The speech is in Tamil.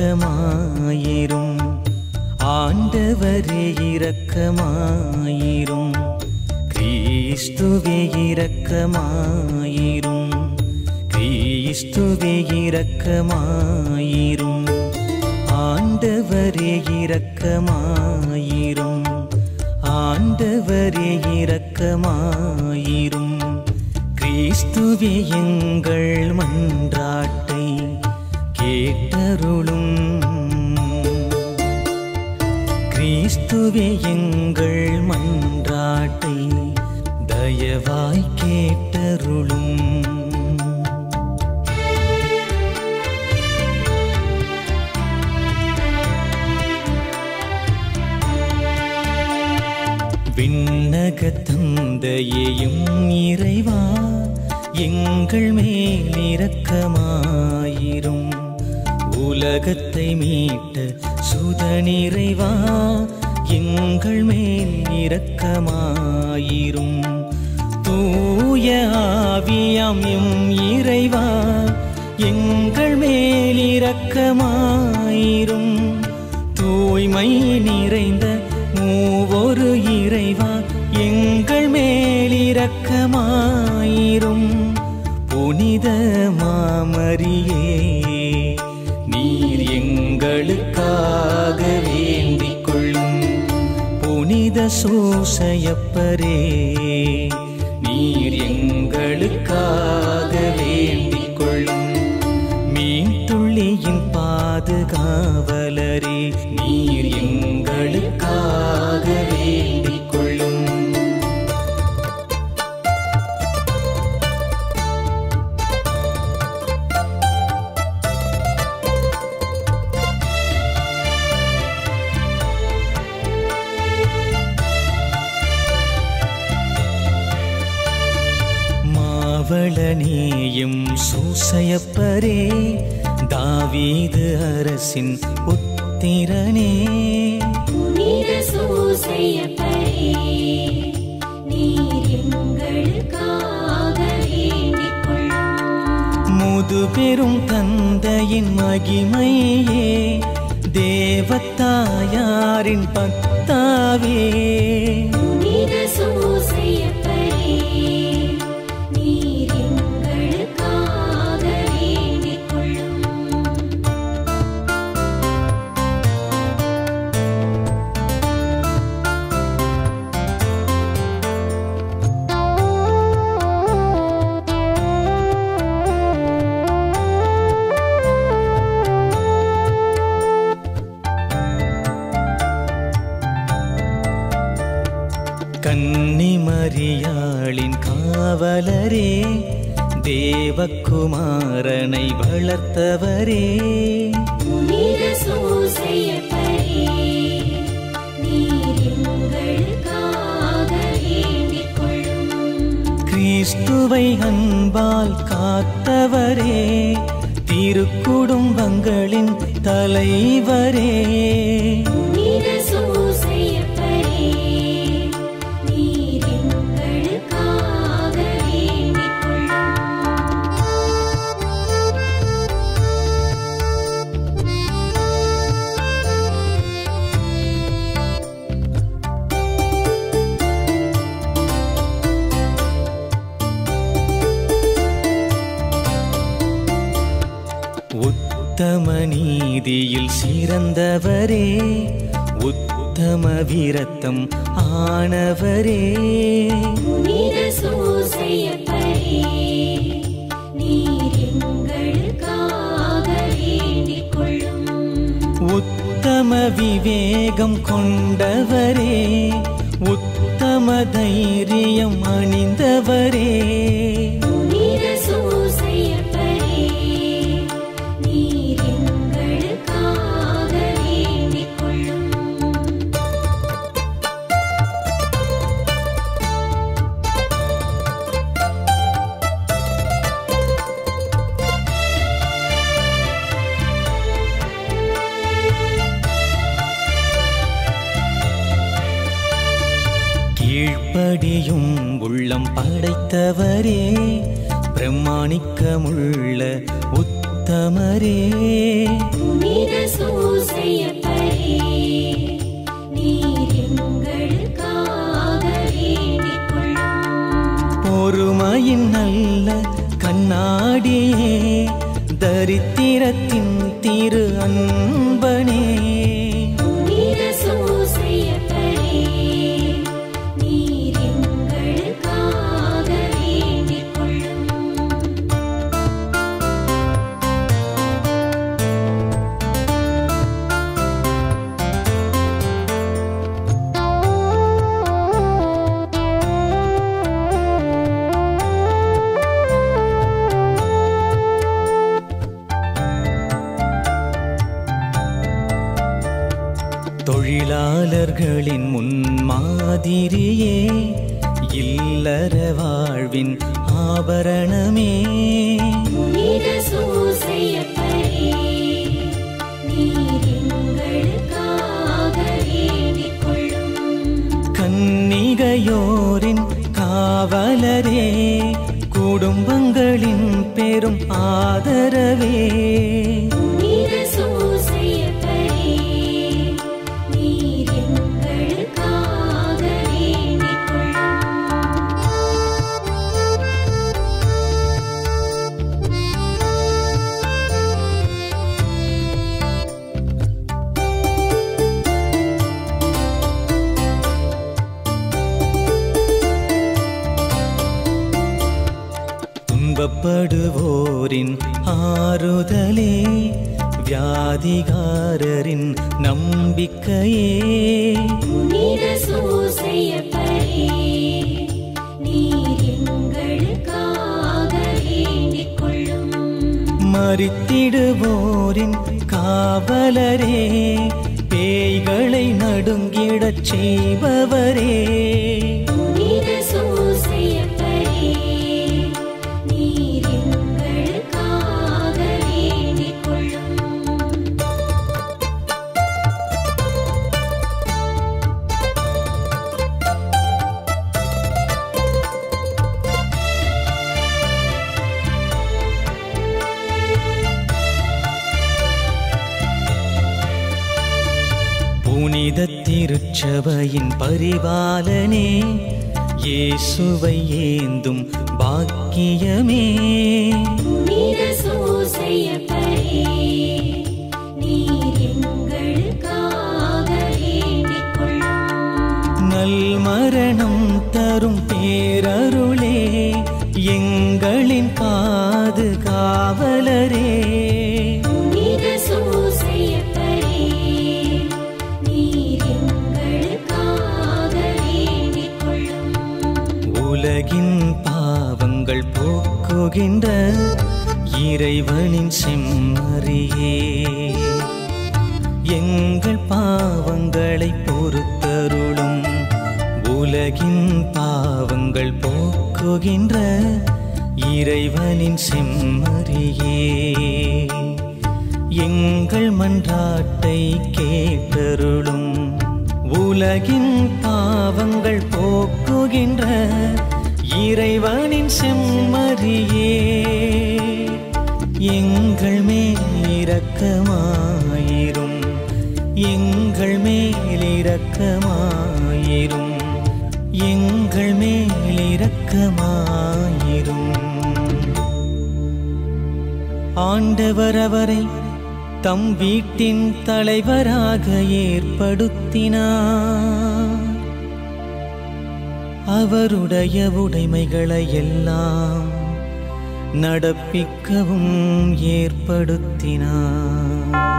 இரக்கமாயிரும் ஆண்டவரே இரக்கமாயிரும் கிறிஸ்துவே இரக்கமாயிரும் கிறிஸ்துவே இரக்கமாயிரும் ஆண்டவரே இரக்கமாயிரும் ஆண்டவரே இரக்கமாயிரும் கிறிஸ்துவே எங்கள் மன்றாட்டை கேட்டருளும் கிறிஸ்துவே எங்கள் மன்றாட்டை தயவாய் கேட்டருளும் விண்ணக தந்தையையும் இறைவா எங்கள் மேல் இரக்கமாயிரும் உலகத்தை மீட்ட சுதனிறைவா எங்கள் மேல் இரக்கமாயிரும் தூய ஆவியாம் எம் இறைவா எங்கள் மேல் இரக்கமாயிரும் தூய்மை நிறைந்த மூவொரு இறைவா எங்கள் மேல் இரக்கமாயிரும் புனித மாமரியே நீர் எங்களுக்காக வேண்டிக் கொள்ளும் புனித சூசையப்பரே நீர் எங்களுக்காக வேண்டிக் கொள்ளும் மீன்துள்ளியின் பாதுகாவலரே நீர் எங்களுக்காக வேண்டிக் கொள்ளும் மாவளனேயும் சூசையப்பரே தாவீது அரசின் உத்திரனே புனித சூசையப்பரே, நீர் எங்களுக்காக வேண்டிக் கொள்ளும். முதுபெரும் தந்தையின் மகிமையே தேவத்தாயாரின் பக்தாவே புனித சூசையப்பரே, நீர் எங்களுக்காக வேண்டிக் கொள்ளும். கன்னிமரியாளின் காவலரே தேவகுமாரனை வளர்த்தவரே புனித சூசையப்பரே, நீர் எங்களுக்காக வேண்டிக் கொள்ளும். கிறிஸ்துவை அன்பால் காத்தவரே திருக்குடும்பங்களின் தலைவரே புனித சூசையப்பரே, நீர் எங்களுக்காக வேண்டிக் கொள்ளும். உத்தம நீதியில் சிறந்தவரே உத்தம வீரத்தம் ஆனவரே புனித சூசையப்பரே, நீர் எங்களுக்காக வேண்டிக் கொள்ளும். உத்தம விவேகம் கொண்டவரே உத்தம தைரியம் அணிந்தவரே புனித சூசையப்பரே, நீர் எங்களுக்காக வேண்டிக் கொள்ளும். கீழ்ப்படியும் உள்ளம் படைத்தவரே பிரமாணிக்கமுள்ள உத்தமரே உத்தமரே புனித சூசையப்பரே நீர் எங்களுக்காக வேண்டிக் கொள்ளும் பொறுமையின் நல்ல கண்ணாடியே தரித்திரத்தின் திரு அன்பனே புனித சூசையப்பரே நீர் எங்களுக்காக வேண்டிக் கொள்ளும் தொழிலாளர்களின் முன்மாதிரியே இல்லற வாழ்வின் ஆபரணமே புனித சூசையப்பரே நீர் எங்களுக்காக வேண்டிக் கொள்ளும் கன்னிகையோரின் காவலரே குடும்பங்களின் பெரும் ஆதரவே புனித சூசையப்பரே நீர் எங்களுக்காக வேண்டிக் கொள்ளும் துன்பப்படுவோரின் ஆறுதலே வியாதிகாரரின் நம்பிக்கையே புனித சூசையப்பரே நீர் எங்களுக்காக வேண்டிக் கொள்ளும் மறித்திடுவோரின் காவலரே பேய்களை நடுங்கிடச் செய்பவரே புனித சூசையப்பரே நீர் எங்களுக்காக வேண்டிக் கொள்ளும் புனித திருச்சபையின் பரிபாலனே இயேசுவை ஏந்தும் பாக்கியமே புனித சூசையப்பரே நீர் எங்களுக்காக வேண்டிக் கொள்ளும் நல் மரணம் தரும் பேரருளே எங்களின் பாதுகாவலரே புனித சூசையப்பரே நீர் எங்களுக்காக வேண்டிக் கொள்ளும் உலகின் பாவங்கள் போக்குகின்ற இறைவனின் செம்மறியே எங்கள் பாவங்களை பொறுத்தருளும் உலகின் பாவங்கள் போக்குகின்ற இறைவனின் செம்மறியே எங்கள் மன்றாட்டை கேட்டருளும் உலகின் பாவங்கள் போக்குகின்ற இறைவனின் செம்மறியே எங்கள் மேல் இரக்கமாயிரும் எங்கள் மேல் இரக்கமாயிரும் எங்கள் மேல் இரக்கமாயிரும் ஆண்டவர் அவரை தம் வீட்டின் தலைவராக ஏற்படுத்தினார் அவருடைய உடைமைகளை எல்லாம் நடப்பிக்கவும் ஏற்படுத்தினார்